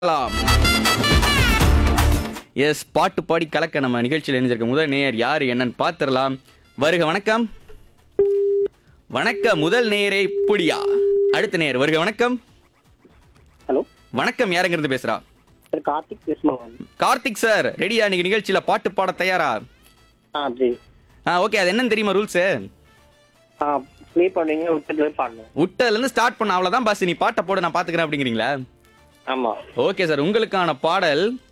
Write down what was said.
பார்க்கலாம் எஸ் பாட்டு பாடி கலக்க நம்ம நிகழ்ச்சியில் இணைஞ்சிருக்க முதல் நேயர் யார் என்னன்னு பார்த்துடலாம் வருக வணக்கம் வணக்கம் முதல் நேயரை புடியா அடுத்த நேயர் வருக வணக்கம் ஹலோ வணக்கம் யாருங்கிறது பேசுறா சார் கார்த்திக் பேசுமாங்க கார்த்திக் சார் ரெடியா இன்னைக்கு நிகழ்ச்சியில பாட்டு பாட தயாரா ஆ ஜி ஆ ஓகே அது என்னன்னு தெரியுமா ரூல்ஸ் ஆ ப்ளே பண்ணுவீங்க விட்டுட்டு பாடணும் விட்டதுல இருந்து ஸ்டார்ட் பண்ண அவ்வளவுதான் பாஸ் நீ பாட்டை போட நான் பாத்துக்கிறேன் அப்படிங்கிறீங்களா ஆமாம் ஓகே சார் உங்களுக்கான பாடல்